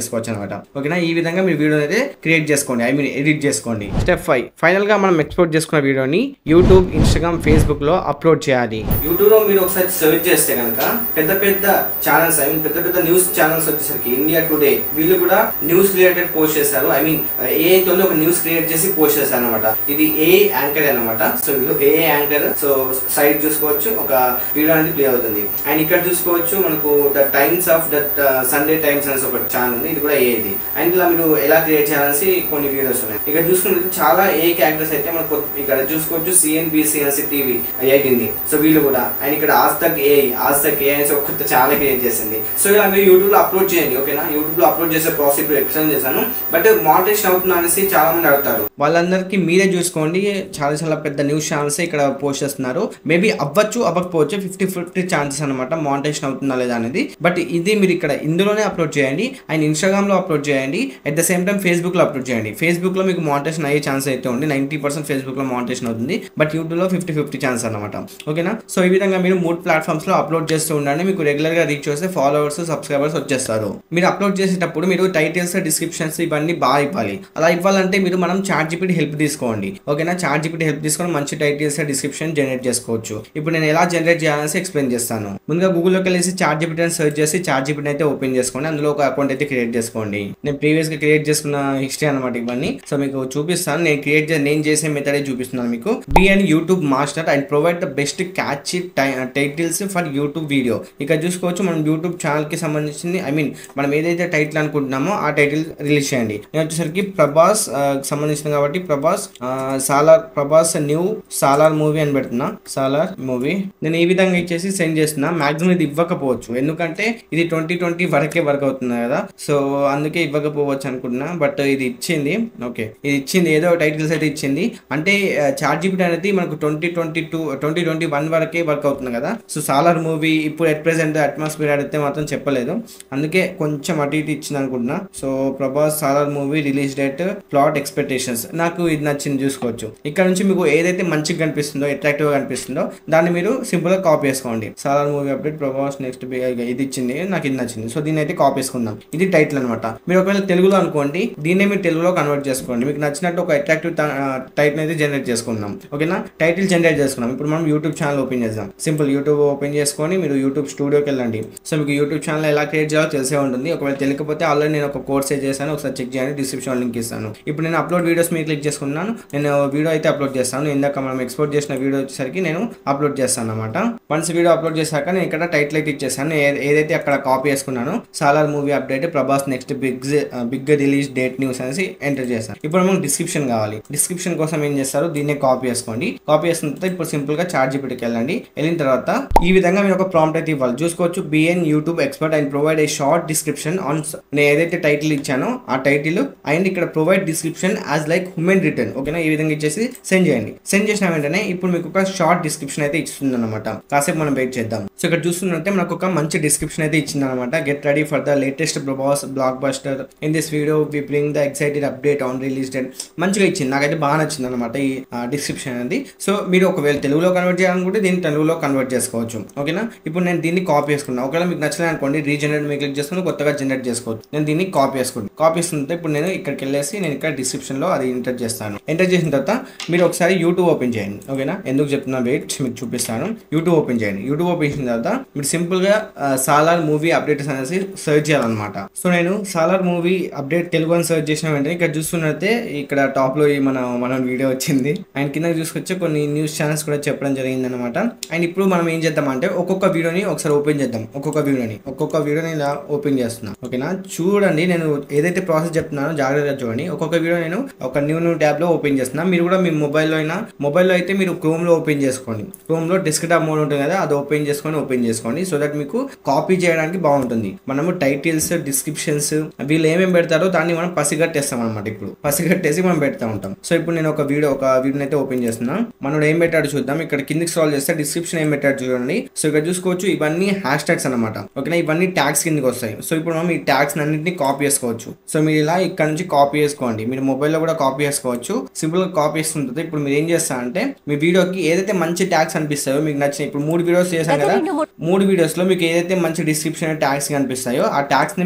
చేసుకోవచ్చు అనమాట ఓకేనా ఈ విధంగా మీరు వీడియో అయితే క్రియేట్ చేసుకోండి ఐ మీన్ ఎడిట్ చేసుకోండి స్టెప్ ఫైవ్ ఫైనల్ గా మనం ఎక్స్పోర్ట్ చేసుకున్న వీడియోని యూట్యూబ్ ఇన్స్టాగ్రామ్ ఫేస్బుక్ లో అప్లోడ్ చేయాలి యూట్యూబ్ లో మీరు ఒకసారి సెర్చ్ చేస్తే కనుక పెద్ద పెద్ద ఛానల్స్ ఐ మీన్ పెద్ద పెద్ద న్యూస్ ఛానల్స్ వచ్చేసరికి ఇండియా టుడే వీళ్ళు కూడా న్యూస్ రిలేటెడ్ పోస్ట్ చేశారు ఐ మీన్ ఏ తోనే ఒక న్యూస్ క్రియేట్ చేసి పోస్ట్ చేశారు అనమాట ఇది ఏ యాంకర్ అనమాట సో వీళ్ళు ఏ యాంకర్ సో సైట్ చూసుకోవచ్చు ఒక వీడియో అనేది ప్లే అవుతుంది అండ్ ఇక్కడ చూసుకోవచ్చు మనకు the Times of that Sunday Times అనేసి ఒక ఛానల్ ఉంది ఇది కూడా ఏది అండ్ ఇలా మీరు ఎలా క్రియేట్ చేయాలనేసి కొన్ని వీడియోస్ ఉన్నాయి ఇక్కడ చూసుకుంటే చాలా ఏ క్యారెక్టర్స్ అయితే మనకు ఇక్కడ చూసుకోవచ్చు సిఎన్బిసి అనేసి టీవీ ఎయిటింది సో వీళ్ళు కూడా అండ్ ఇక్కడ ఆజ్ తక్ ఏ ఆజ్ తక్ ఏ అనేసి ఒక కొత్త ఛానల్ క్రియేట్ చేసింది సో ఇలా మీరు యూట్యూబ్ లో అప్లోడ్ చేయండి ఓకేనా యూట్యూబ్ లో అప్లోడ్ చేసే ప్రాసెస్ ఇప్పుడు ఎక్స్ప్లెయిన్ చేశాను బట్ మానిటైజేషన్ అవుతున్నా అనేసి చాలా మంది అడుగుతారు వాళ్ళందరికీ మీరే చూసుకోండి చాలా చాలా పెద్ద న్యూస్ ఛానల్స్ ఇక్కడ పోస్ట్ చేస్తున్నారు మేబీ అవ్వచ్చు అవ్వకపోవచ్చు ఫిఫ్టీ ఫిఫ్టీ ఛాన్సెస్ అనమాట మానిటైజేషన్ అవుతుందా లేదా అనేది బట్ ఇది మీరు ఇక్కడ ఇందులోనే అప్లోడ్ చేయండి అండ్ ఇన్స్టాగ్రామ్ లో అప్లోడ్ చేయండి at the same time Facebook లో అప్లోడ్ చేయండి ఫేస్బుక్ లో మీకు మానిటైజేషన్ అయ్యే ఛాన్స్ అయితే ఉంది నైన్టీ పర్సెంట్ ఫేస్బుక్ లో మానిటైజేషన్ అవుతుంది బట్ యూట్యూబ్ లో ఫిఫ్టీ ఫిఫ్టీ ఛాన్స్ అనమాట ఓకేనా సో ఈ విధంగా మీరు మూడు ప్లాట్ఫామ్స్ లో అప్లోడ్ చేస్తూ ఉండండి మీకు రెగ్యులర్ గా రీచ్ వస్తే ఫాలోవర్స్ సబ్స్క్రైబర్స్ వచ్చేస్తారు మీరు అప్లోడ్ చేసేటప్పుడు మీరు టైటిల్స్ డిస్క్రిప్షన్స్ ఇవన్నీ బాగా ఇవ్వాలి అలా ఇవ్వాలంటే మీరు మనం చార్ట్ జీపీటీ హెల్ప్ తీసుకోండి ఓకేనా చార్ట్ జీపీటీ హెల్ప్ తీసుకొని మంచి టైటిల్స్ డిస్క్రిప్షన్ జనరేట్ చేసుకోవచ్చు ఇప్పుడు నేను ఎలా జనరేట్ చేయాలని ఎక్స్ప్లెయిన్ చేస్తాను ముందుగా గూగుల్లోకి వెళ్ళేసి చార్ట్ జీపీటీ అని సెర్చ్ చేసి చార్ట్ జీపీటీ అయితే ఓపెన్ చేసుకోండి అందులో ఒక అకౌంట్ అయితే క్రియేట్ చేసుకోండి నేను ప్రీవియస్ గా క్రియేట్ చేసుకున్న హిస్టరీ అనమాట ఇవన్నీ సో మీకు చూపిస్తాను నేను క్రియేట్ నేను చేసే మెథడే చూపిస్తున్నాను మీకు be and YouTube master and provide the best catch titles for YouTube video ఇక్కడ చూసుకోవచ్చు మనం యూట్యూబ్ ఛానల్ కి సంబంధించింది ఐ మీన్ మనం ఏదైతే టైటిల్ అనుకుంటున్నామో ఆ టైటిల్ రిలీజ్ చేయండి నేను వచ్చేసరికి ప్రభాస్ ఆ, సంబంధించింది కాబట్టి ప్రభాస్ ఆ, సాలార్ ప్రభాస్ న్యూ సాలార్ మూవీ అని పెడుతున్నా సాలార్ మూవీ నేను ఈ విధంగా ఇచ్చేసి సెండ్ చేస్తున్నా మాక్సిమం ఇది ఇవ్వకపోవచ్చు ఎందుకంటే ఇది ట్వంటీ ట్వంటీ వరకే వర్క్ అవుతుంది కదా సో అందుకే ఇవ్వకపోవచ్చు అనుకుంటున్నా బట్ ఇది ఇచ్చింది ఓకే ఇది ఇచ్చింది ఏదో టైటిల్స్ అయితే ఇచ్చింది అంటే చార్ట్ జీపీటీ అనేది మనకు twenty twenty two twenty twenty one వరకే వర్క్ అవుతుంది కదా సో సాలార్ మూవీ ఇప్పుడు ఎట్ ప్రెసెంట్ అట్మాస్ఫియర్ అడిగితే మాత్రం చెప్పలేదు అందుకే కొంచెం అటు ఇటు ఇచ్చింది అనుకుంటున్నా so Prabhas Salaar movie release date plot expectations నాకు ఇది నచ్చింది చూసుకోవచ్చు ఇక్కడ నుంచి మీకు ఏదైతే మంచిగా కనిపిస్తుందో అట్రాక్టివ్ గా కనిపిస్తుందో దాన్ని మీరు సింపుల్ గా కాపీ చేసుకోండి Salaar movie update Prabhas next ఇది ఇచ్చింది నాకు ఇది నచ్చింది సో దీన్ని అయితే కాపీ చేసుకుందాం ఇది టైటిల్ అనమాట మీరు ఒకవేళ తెలుగులో అనుకోండి దీన్నే మీరు తెలుగులో కన్వర్ట్ చేసుకోండి మీకు నచ్చినట్టు ఒక అట్రాక్టివ్ టైటిల్ అయితే జనరేట్ చేసుకుందాం ఓకేనా టైటిల్ జనరేట్ చేసుకున్నాం ఇప్పుడు మనం యూట్యూబ్ ఛానల్ ఓపెన్ చేద్దాం సింపుల్ యూట్యూబ్ ఓపెన్ చేసుకొని మీరు యూట్యూబ్ స్టూడియోకి వెళ్ళండి సో మీకు యూట్యూబ్ ఛానల్ ఎలా క్రియేట్ చేయాలో తెలిసే ఉంటుంది ఒకవేళ తెలియకపోతే ఆల్రెడీ నేను ఒక కోర్స్ చేశాను ఒకసారి చెక్ చేయండి డిస్క్రిప్షన్ లింక్ ఇస్తాను ఇప్పుడు నేను అప్లోడ్ వీడియోస్ మీరు క్లిక్ చేసుకున్నాను నేను వీడియో అయితే అప్లోడ్ చేస్తాను ఇందాక మనం ఎక్స్పోర్ట్ చేసిన వీడియో వచ్చేసరికి నేను అప్లోడ్ చేస్తాను అనమాట వన్స్ వీడియో అప్లోడ్ చేశాక నేను ఇక్కడ టైటిల్ అయితే ఇచ్చేసాను ఏ- ఏదైతే అక్కడ కాపీ చేసుకున్నాను Salaar movie update Prabhas next big big release date news అనేసి ఎంటర్ చేస్తాను ఇప్పుడు మనకు డిస్క్రిప్షన్ కావాలి డిస్క్రిప్షన్ కోసం ఏం చేస్తారు దీన్నే కాపీ చేసుకోండి కాపీ చేసుకున్న తర్వాత ఇప్పుడు సింపుల్ గా చార్జ్ జీపీటీకి వెళ్ళండి వెళ్ళిన తర్వాత ఈ విధంగా మీరు ఒక ప్రాంప్ట్ అయితే ఇవ్వాలి చూసుకోవచ్చు be an YouTube expert and provide a short description on నేను ఏదైతే టైటిల్ ఇచ్చానో ఆ టైటిల్ అండ్ ఇక్కడ provide description as like human return ఓకేనా ఈ విధంగా ఇచ్చేసి సెండ్ చేయండి సెండ్ చేసిన వెంటనే ఇప్పుడు మీకు ఒక షార్ట్ డిస్క్రిప్షన్ అయితే ఇస్తుంది అనమాట కాసేపు మనం వెయిట్ చేద్దాం సో ఇక్కడ చూస్తున్నట్టే మనకు ఒక మంచి డిస్క్రిప్షన్ అయితే ఇచ్చింది అనమాట get ready for the latest Prabhas blockbuster in this video we bring the excited update on release date మంచిగా ఇచ్చింది నాకైతే బాగా నచ్చింది అనమాట ఈ డిస్క్రిప్షన్ అనేది సో మీరు ఒకవేళ తెలుగులో కన్వర్ట్ చేయాలనుకుంటే దీన్ని తెలుగులో కన్వర్ట్ చేసుకోవచ్చు ఓకేనా ఇప్పుడు నేను దీన్ని కాపీ చేసుకున్నాను ఒకవేళ మీకు నచ్చలేదు అనుకోండి రీజనరేట్ మీకు క్లిక్ చేసుకుని కొత్తగా జనరేట్ చేసుకోవచ్చు నేను దీన్ని కాపీ చేసుకుంటాను కాపీ చేసుకుంటే ఇప్పుడు నేను ఇక్కడికి వెళ్ళేసి నేను ఇక్కడ డిస్క్రిప్షన్ లో అది ఎంటర్ చేస్తాను ఎంటర్ చేసిన తర్వాత మీరు ఒకసారి యూట్యూబ్ ఓపెన్ చేయండి ఓకేనా ఎందుకు చెప్తున్నా వెయిట్ మీకు చూపిస్తాను యూట్యూబ్ ఓపెన్ చేయండి యూట్యూబ్ ఓపెన్ చేసిన తర్వాత మీరు సింపుల్ గా ఆ, సాలార్ మూవీ అప్డేట్స్ అనేసి సెర్చ్ చేయాలన్నమాట సో నేను సాలార్ మూవీ అప్డేట్ తెలుగు అని సెర్చ్ చేసిన వెంటనే ఇక్కడ చూస్తున్నట్టే ఇక్కడ టాప్ లో ఈ మన మన వీడియో వచ్చింది అండ్ కింద చూసుకొచ్చి కొన్ని న్యూస్ ఛానల్స్ కూడా చెప్పడం జరిగింది అనమాట అండ్ ఇప్పుడు మనం ఏం చేద్దాం అంటే ఒక్కొక్క వీడియోని ఒకసారి ఓపెన్ చేద్దాం ఒక్కొక్క వీడియోని ఒక్కొక్క వీడియోని ఇలా ఓపెన్ చేస్తున్నా ఓకేనా చూడండి నేను ఏదైతే ప్రాసెస్ చెప్తున్నానో జాగ్రత్తగా చూడండి ఒక్కొక్క వీడియో నేను ఒక న్యూ న్యూ ట్యాబ్ లో ఓపెన్ చేస్తున్నా మీరు కూడా మీ మొబైల్లో అయినా మొబైల్లో అయితే మీరు క్రోమ్ లో ఓపెన్ చేసుకోండి క్రోమ్ లో డెస్క్టాప్ మోడ్ ఉంటుంది కదా అది ఓపెన్ చేసుకొని ఓపెన్ చేసుకోండి సో దట్ మీకు కాపీ చేయడానికి బాగుంటుంది మనము టైటిల్స్ డిస్క్రిప్షన్స్ వీళ్ళు ఏమేమి పెడతారో దాన్ని మనం పసిగట్టేస్తాం అనమాట ఇప్పుడు పసిగట్టేసి మనం పెడతా ఉంటాం సో ఇప్పుడు నేను ఒక వీడియో ఒక వీడియోని అయితే ఓపెన్ చేస్తున్నా మనోడు ఏం పెట్టాడు చూద్దాం ఇక్కడ కిందికి స్క్రాల్ చేస్తే డిస్క్రిప్షన్ ఏం పెట్టాడు చూడండి సో ఇక్కడ చూసుకోవచ్చు ఇవన్నీ హ్యాష్ ట్యాగ్స్ అనమాట ఓకేనా ఇవన్నీ ట్యాగ్స్ కిందకి వస్తాయి సో ఇప్పుడు మనం ఈ ట్యాగ్స్ అన్నింటినీ కాపీ చేసుకోవచ్చు సో మీరు ఇలా ఇక్కడ నుంచి కాపీ చేసుకోండి మీరు మొబైల్లో కూడా కాపీ చేసుకోవచ్చు సింపుల్ గా కాపీ చేసుకుంటుంది ఇప్పుడు మీరు ఏం చేస్తారంటే మీ వీడియోకి ఏదైతే మంచి ట్యాగ్స్ అనిపిస్తాయో మీకు నచ్చిన ఇప్పుడు మూడు వీడియోస్ చేశాం కదా మూడు వీడియోస్ లో మీకు ఏదైతే మంచి డిస్క్రిప్షన్ ట్యాగ్స్ కనిపిస్తాయో ఆ ట్యాగ్స్ ని మీరు మీ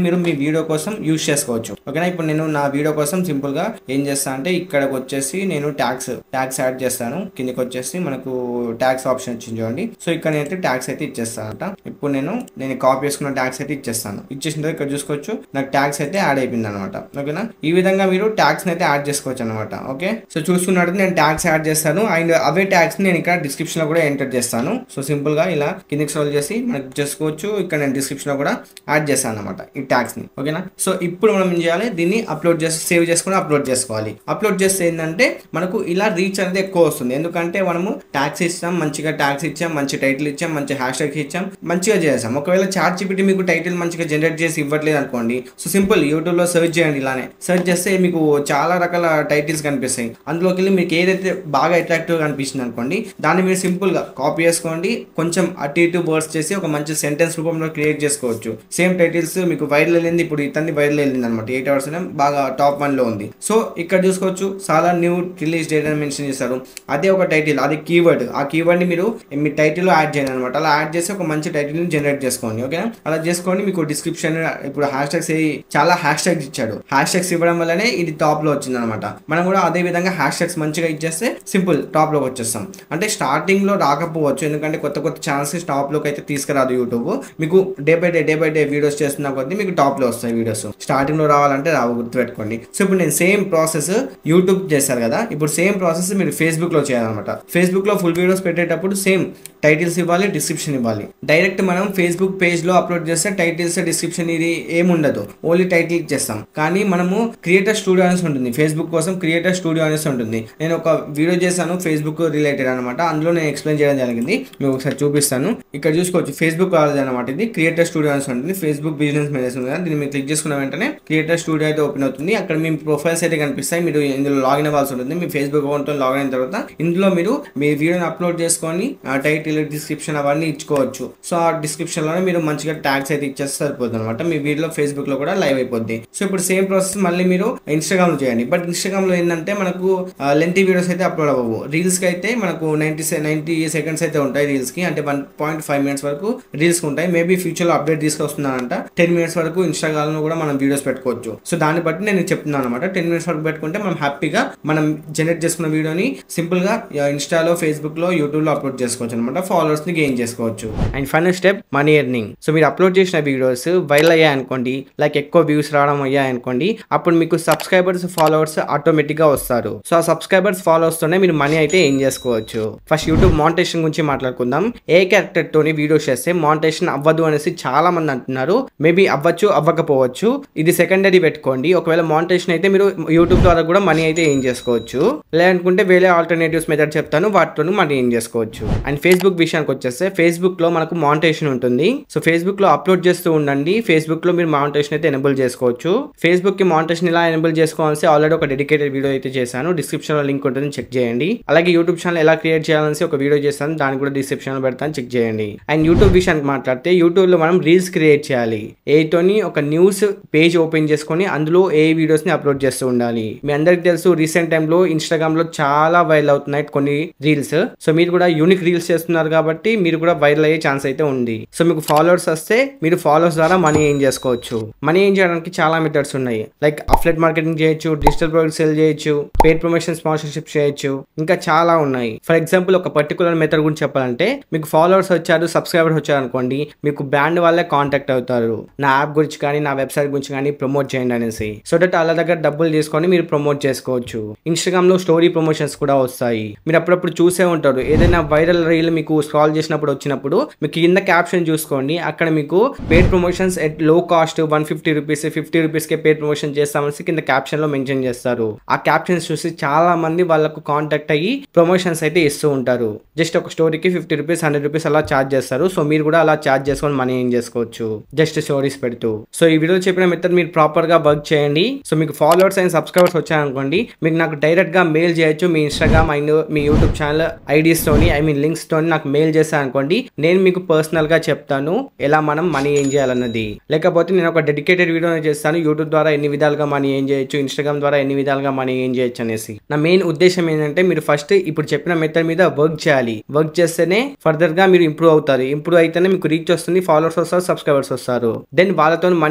వీడియో కోసం యూస్ చేసుకోవచ్చు ఓకేనా ఇప్పుడు నేను నా వీడియో కోసం సింపుల్ గా ఏం చేస్తా అంటే ఇక్కడికి వచ్చేసి నేను ట్యాక్స్ ట్యాక్స్ యాడ్ చేస్తాను కిందకి వచ్చేసి మనకు ట్యాక్స్ ఆప్షన్ వచ్చింది చూడండి సో ఇక్కడ నేనైతే ట్యాక్స్ అయితే ఇచ్చేస్తాను అంట ఇప్పుడు నేను నేను కాపీ చేసుకున్న ట్యాక్స్ అయితే ఇచ్చేస్తాను ఇచ్చేసిన తర్వాత ఇక్కడ చూసుకోవచ్చు నాకు ట్యాక్స్ అయితే యాడ్ అయిపోయింది అనమాట ఓకేనా ఈ విధంగా మీరు ట్యాక్స్ అయితే యాడ్ చేసుకోవచ్చు అనమాట ఓకే సో చూసుకున్నట్టు నేను ట్యాక్స్ యాడ్ చేస్తాను అండ్ అవే ట్యాక్స్ నేను ఇక్కడ డిస్క్రిప్షన్ లో కూడా ఎంటర్ చేస్తాను సో సింపుల్ గా ఇలా కిందకి స్క్రోల్ చేసి మనకి చేసుకోవచ్చు ఇక్కడ నేను డిస్క్రిప్షన్ లో కూడా యాడ్ చేస్తాను అనమాట ఈ ట్యాక్స్ ని ఓకేనా సో ఇప్పుడు మనం ఏం చేయాలి దీన్ని అప్లోడ్ చేసి సేవ్ చేసుకుని అప్లోడ్ చేసుకోవాలి అప్లోడ్ చేస్తే ఏంటంటే మనకు ఇలా రీచ్ అనేది ఎక్కువ వస్తుంది ఎందుకంటే మనము ట్యాక్స్ ఇచ్చాం మంచిగా ట్యాక్స్ ఇచ్చాం మంచి టైటిల్ ఇచ్చాం మంచి హ్యాష్ ట్యాగ్ ఇచ్చాం మంచిగా చేసాం ఒకవేళ చార్ట్ జీపీటీ మీకు టైటిల్ మంచిగా జనరేట్ చేసి ఇవ్వట్లేదు అనుకోండి సో సింపుల్ యూట్యూబ్ లో సెర్చ్ చేయండి ఇలానే సెర్చ్ చేస్తే మీకు చాలా రకాల టైటిల్స్ కనిపిస్తాయి అందులోకి వెళ్ళి మీకు ఏదైతే బాగా అట్రాక్టివ్ అనిపిస్తుంది అనుకోండి దాన్ని మీరు సింపుల్ గా కాపీ చేసుకోండి కొంచెం అటు ఇటు వర్డ్స్ చేసి ఒక మంచి సెంటెన్స్ రూపంలో క్రియేట్ చేసుకోవచ్చు సేమ్ టైటిల్స్ మీకు వైరల్ వెళ్ళింది ఇప్పుడు ఇతన్ని వైరల్ వెళ్ళింది అనమాట ఎయిట్ అవర్స్ బాగా టాప్ వన్ లో ఉంది సో ఇక్కడ చూసుకోవచ్చు చాలా న్యూ రిలీజ్ డేట్ అని మెన్షన్ చేశారు అదే ఒక టైటిల్ అది కీవర్డ్ ఆ కీవర్డ్ ని మీరు మీ టైటిల్ లో యాడ్ చేయండి అనమాట అలా యాడ్ చేసి ఒక మంచి టైటిల్ ని జనరేట్ చేసుకోండి ఓకే అలా చేసుకోండి మీకు డిస్క్రిప్షన్ ఇప్పుడు హ్యాష్ ట్యాగ్స్ చాలా హ్యాష్ ట్యాగ్స్ ఇచ్చాడు హ్యాష్ ట్యాగ్స్ ఇవ్వడం వల్లనే ఇది టాప్ లో వచ్చింది అనమాట మనం కూడా అదే విధంగా హ్యాష్ ట్యాగ్స్ మంచిగా ఇచ్చేస్తే సింపుల్ టాప్ లోకి వచ్చేస్తాం అంటే స్టార్టింగ్ లో రాకపోవచ్చు ఎందుకంటే కొత్త కొత్త ఛాన్సెస్ టాప్ లోకి అయితే తీసుకురాదు యూట్యూబ్ మీకు day by day day by day videos చేస్తున్న కొద్దీ మీకు టాప్ లో వస్తాయి వీడియోస్ స్టార్టింగ్ లో రావాలంటే రావు గుర్తుపెట్టుకోండి సో ఇప్పుడు నేను సేమ్ ప్రాసెస్ యూట్యూబ్ చేశారు కదా ఇప్పుడు సేమ్ ప్రాసెస్ మీరు ఫేస్బుక్ లో చేయాలన్నమాట ఫేస్బుక్ లో ఫుల్ వీడియోస్ పెట్టేటప్పుడు సేమ్ టైటిల్స్ ఇవ్వాలి డిస్క్రిప్షన్ ఇవ్వాలి డైరెక్ట్ మనం ఫేస్బుక్ పేజ్ లో అప్లోడ్ చేస్తే టైటిల్స్ డిస్క్రిప్షన్ ఇది ఏముండదు ఓన్లీ టైటిల్ ఇచ్చేస్తాం కానీ మనము క్రియేటర్ స్టూడియో అనేసి ఉంటుంది ఫేస్బుక్ కోసం క్రియేటర్ స్టూడియో అనేసి ఉంటుంది నేను ఒక వీడియో చేశాను ఫేస్బుక్ రిలేటెడ్ అనమాట అందులో నేను ఎక్స్ప్లెయిన్ చేయడం జరిగింది మీకు ఒకసారి చూపిస్తాను ఇక్కడ చూసుకోవచ్చు ఫేస్బుక్ కావాలి అనమాట ఇది క్రియేటర్ స్టూడియో అనేసి ఉంటుంది ఫేస్బుక్ బిజినెస్ మేనేజ్ ఉంది కదా దీన్ని మీరు క్లిక్ చేసుకున్న వెంటనే క్రియేటర్ స్టూడియో అయితే ఓపెన్ అవుతుంది అక్కడ మీ ప్రొఫైల్స్ అయితే కనిపిస్తాయి మీరు ఇందులో లాగిన్ అవ్వాల్సి ఉంటుంది మీ ఫేస్బుక్ అకౌంట్ లాగిన్ అయిన తర్వాత ఇందులో మీరు మీ వీడియోని అప్లోడ్ చేసుకొని ఆ టైటిల్ డిస్క్రిప్షన్ అవన్నీ ఇచ్చుకోవచ్చు సో ఆ డిస్క్రిప్షన్ లోనే మీరు మంచిగా ట్యాగ్స్ అయితే ఇచ్చేస్తే సరిపోతుంది అనమాట మీ వీడియో ఫేస్బుక్ లో కూడా లైవ్ అయిపోద్ది సో ఇప్పుడు సేమ్ ప్రాసెస్ మళ్ళీ మీరు ఇన్స్టాగ్రామ్ లో చేయండి బట్ ఇన్స్టాగ్రామ్ లో ఏంటంటే మనకు లెంతీ వీడియోస్ అయితే అప్లోడ్ అవ్వవు రీల్స్ కి అయితే మనకు నైన్టీ నైన్టీ సెకండ్స్ అయితే ఉంటాయి రీల్స్ కి అంటే వన్ పాయింట్ ఫైవ్ మినిట్స్ వరకు రీల్స్ ఉంటాయి మేబీ ఫ్యూచర్ లో అప్డేట్ తీసుకొస్తున్నానంట టెన్ మినిట్స్ వరకు ఇన్స్టాగ్రామ్ లో కూడా మనం వీడియోస్ పెట్టుకోవచ్చు సో దాన్ని బట్టి నేను చెప్తున్నాను అనమాట టెన్ మినిట్స్ వరకు పెట్టుకుంటే మనం హ్యాపీగా మనం జనరేట్ చేసుకున్న వీడియోని సింపుల్ గా ఇన్స్టాలో ఫేస్బుక్ లో యూట్యూబ్ లో అప్లోడ్ చేసుకోవచ్చు అనమాట ఫాలోవర్స్ ని గెయిన్ చేసుకోవచ్చు and final step money earning so మీరు అప్లోడ్ చేసిన వీడియోస్ వైరల్ అయ్యాయి అనుకోండి లైక్ ఎక్కువ వ్యూస్ రావడం అయ్యాయి అనుకోండి అప్పుడు మీకు సబ్స్క్రైబర్స్ ఫాలోవర్స్ ఆటోమేటిక్ గా వస్తారు సో ఆ సబ్స్క్రైబర్స్ ఫాలోవర్స్ తోనే మీరు మనీ అయితే ఏం చేసుకోవచ్చు ఫస్ట్ యూట్యూబ్ మానిటేషన్ గురించి మాట్లాడుకుందాం ఏ క్యారెక్టర్ తోని వీడియోస్ చేస్తే మానిటేషన్ అవ్వదు అనేసి చాలా మంది అంటున్నారు మేబీ అవ్వచ్చు అవ్వకపోవచ్చు ఇది సెకండరీ పెట్టుకోండి ఒకవేళ మానిటేషన్ అయితే మీరు యూట్యూబ్ ద్వారా కూడా మనీ అయితే ఏం చేసుకోవచ్చు లేదనుకుంటే వేరే ఆల్టర్నేటివ్స్ మెథడ్ చెప్తాను వాటితో మనీ ఏం చేసుకోవచ్చు అండ్ ఫేస్బుక్ విషయానికి వచ్చేస్తే ఫేస్బుక్ లో మనకు మానిటేషన్ ఉంటుంది సో ఫేస్బుక్ లో అప్లోడ్ చేస్తూ ఉండండి ఫేస్బుక్ లో మీరు మానిటేషన్ అయితే ఎనబుల్ చేసుకోవచ్చు ఫేస్బుక్ కి మానిటేషన్ ఎలా ఎనబుల్ చేసుకోవాల్సి ఆల్రెడీ ఒక డెడికేటెడ్ వీడియో అయితే చేశాను డిస్క్రిప్షన్ లో లింక్ ఉంటుంది చెక్ చేయండి అలాగే యూట్యూబ్ ఛానల్ ఎలా క్రియేట్ చేయాలని ఒక వీడియో చేస్తాను దాన్ని కూడా డిస్క్రిప్షన్ లో పెడతాను చెక్ చేయండి అండ్ యూట్యూబ్ విషయానికి మాట్లాడితే యూట్యూబ్ లో మనం రీల్స్ క్రియేట్ చేయాలి ఏతోని ఒక న్యూస్ పేజ్ ఓపెన్ చేసుకొని అందులో ఏ వీడియోస్ ని అప్లోడ్ చేస్తూ ఉండాలి మీ అందరికి తెలుసు రీసెంట్ టైంలో ఇన్స్టాగ్రామ్ లో చాలా వైరల్ అవుతున్నాయి కొన్ని రీల్స్ సో మీరు కూడా యూనిక్ రీల్స్ చేస్తున్నారు కాబట్టి మీరు కూడా వైరల్ అయ్యే ఛాన్స్ అయితే ఉంది సో మీకు ఫాలోవర్స్ వస్తే మీరు ఫాలోవర్స్ ద్వారా మనీ ఏం చేసుకోవచ్చు మనీ ఏం చేయడానికి చాలా మెథడ్స్ ఉన్నాయి లైక్ అఫ్లెట్ మార్కెటింగ్ చేయొచ్చు డిజిటల్ ప్రొడక్ట్ సెల్ చేయొచ్చు పేడ్ ప్రమోషన్ స్పాన్సర్షిప్ చేయొచ్చు ఇంకా చాలా ఉన్నాయి ఫర్ ఎగ్జాంపుల్ ఒక పర్టికులర్ మెథడ్ గురించి చెప్పాలంటే మీకు ఫాలోవర్స్ వచ్చారు సబ్స్క్రైబర్స్ వచ్చారు అనుకోండి మీకు బ్రాండ్ వాళ్ళే కాంటాక్ట్ అవుతారు నా యాప్ గురించి కానీ నా వెబ్సైట్ గురించి కానీ ప్రమోట్ చేయండి అనేసి సో దట్ వాళ్ళ దగ్గర డబ్బులు తీసుకొని మీరు ప్రమోట్ చేసుకోవచ్చు ఇన్స్టాగ్రామ్ లో స్టోరీ ప్రమోషన్స్ కూడా వస్తాయి మీరు అప్పుడప్పుడు చూసే ఉంటారు ఏదైనా వైరల్ రీల్ మీకు స్క్రాల్ చేసినప్పుడు వచ్చినప్పుడు మీకు కింద క్యాప్షన్ చూసుకోండి అక్కడ మీకు paid promotions at low cost one fifty rupees fifty rupees కే పేడ్ ప్రమోషన్ చేస్తామని కింద క్యాప్షన్ లో మెన్షన్ చేస్తారు ఆ క్యాప్షన్స్ చూసి చాలా మంది వాళ్ళకు కాంటాక్ట్ అయ్యి ప్రమోషన్స్ అయితే ఇస్తూ ఉంటారు జస్ట్ ఒక స్టోరీకి ఫిఫ్టీ రూపీస్ హండ్రెడ్ రూపీస్ అలా చార్జ్ చేస్తారు సో మీరు కూడా అలా చార్జ్ చేసుకొని మనీ ఏం చేసుకోవచ్చు జస్ట్ స్టోరీస్ పెడుతూ సో ఈ వీడియో చెప్పిన మెథడ్ మీరు ప్రాపర్ గా వర్క్ చేయండి సో మీకు ఫాలోవర్స్ అండ్ సబ్స్క్రైబర్స్ వచ్చారనుకోండి మీకు నాకు డైరెక్ట్ గా మెయిల్ చేయొచ్చు మీ ఇన్స్టాగ్రామ్ అండ్ మీ యూట్యూబ్ ఛానల్ ఐడీస్ తోని ఐ మీన్ లింక్స్ తోని నాకు మెయిల్ చేశాను అనుకోండి నేను మీకు పర్సనల్ గా చెప్తాను ఎలా మనం మనీ ఏం చేయాలన్నది లేకపోతే నేను ఒక డెడికేటెడ్ వీడియో చేస్తాను యూట్యూబ్ ద్వారా ఎన్ని విధాలుగా మనీ ఏం చేయొచ్చు ఇన్స్టాగ్రామ్ ద్వారా ఎన్ని విధాలుగా మనీ ఏం చేయొచ్చు అనేసి నా మెయిన్ ఉద్దేశం ఏంటంటే మీరు ఫస్ట్ ఇప్పుడు చెప్పిన మెథడ్ మీద వర్క్ చేయాలి వర్క్ చేస్తేనే ఫర్దర్ గా మీరు ఇంప్రూవ్ అవుతారు ఇంప్రూవ్ అయితేనే మీకు రీచ్ వస్తుంది ఫాలోవర్స్ వస్తారు సబ్స్క్రైబర్స్ వస్తారు దెన్ వాళ్ళతో మనీ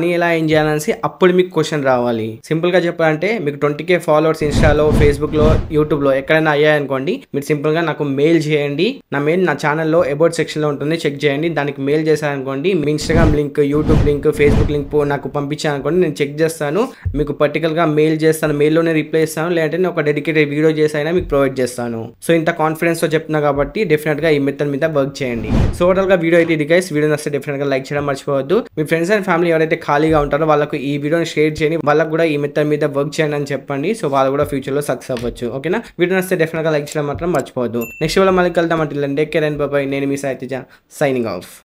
మనీ ఎలా ఏం చేయాలనేసి అప్పుడు మీకు క్వశ్చన్ రావాలి సింపుల్ గా చెప్పాలంటే మీకు ట్వంటీ కే ఫాలోవర్స్ ఇన్స్టాలో ఫేస్బుక్ లో యూట్యూబ్ లో ఎక్కడైనా అయ్యాయనుకోండి మీరు సింపుల్ గా నాకు మెయిల్ చేయండి నా మెయిల్ నా ఛానల్లో అబౌట్ సెక్షన్ లో ఉంటుంది చెక్ చేయండి దానికి మెయిల్ చేశారనుకోండి మీ Instagram link YouTube link Facebook link నాకు పంపించారనుకోండి నేను చెక్ చేస్తాను మీకు పర్టికల్ గా మెయిల్ చేస్తాను మెయిల్లోనే రిప్లై ఇస్తాను లేదంటే నేను ఒక డెడికేటెడ్ వీడియో చేసి అయినా మీకు ప్రొవైడ్ చేస్తాను సో ఇంత కాన్ఫిడెన్స్ తో చెప్తున్నా కాబట్టి డెఫినెట్ గా ఈ మెథడ్ మీద వర్క్ చేయండి సో ఓవరాల్ గా వీడియో అయితే ఇది గైస్ వీడియో నచ్చితే డెఫినెట్ గా లైక్ చేయడం మర్చిపోవద్దు మీ ఫ్రెండ్స్ అండ్ ఫ్యామిలీ ఎవరైతే ఖాళీగా ఉంటారో వాళ్ళకు ఈ వీడియోని షేర్ చేయండి వాళ్ళకు కూడా ఈ మెథడ్ మీద వర్క్ చేయండి అని చెప్పండి సో వాళ్ళు కూడా ఫ్యూచర్ లో సక్సెస్ అవ్వచ్చు ఓకేనా వీడియో నచ్చితే డెఫినెట్ గా లైక్ చేయడం మాత్రం మర్చిపోవద్దు నెక్స్ట్ వీడియో మళ్ళీ కలుద్దాం అంటే టేక్ కేర్ అండ్ బాబాయ్ నేను మీ సాయితేజ సైనింగ్ ఆఫ్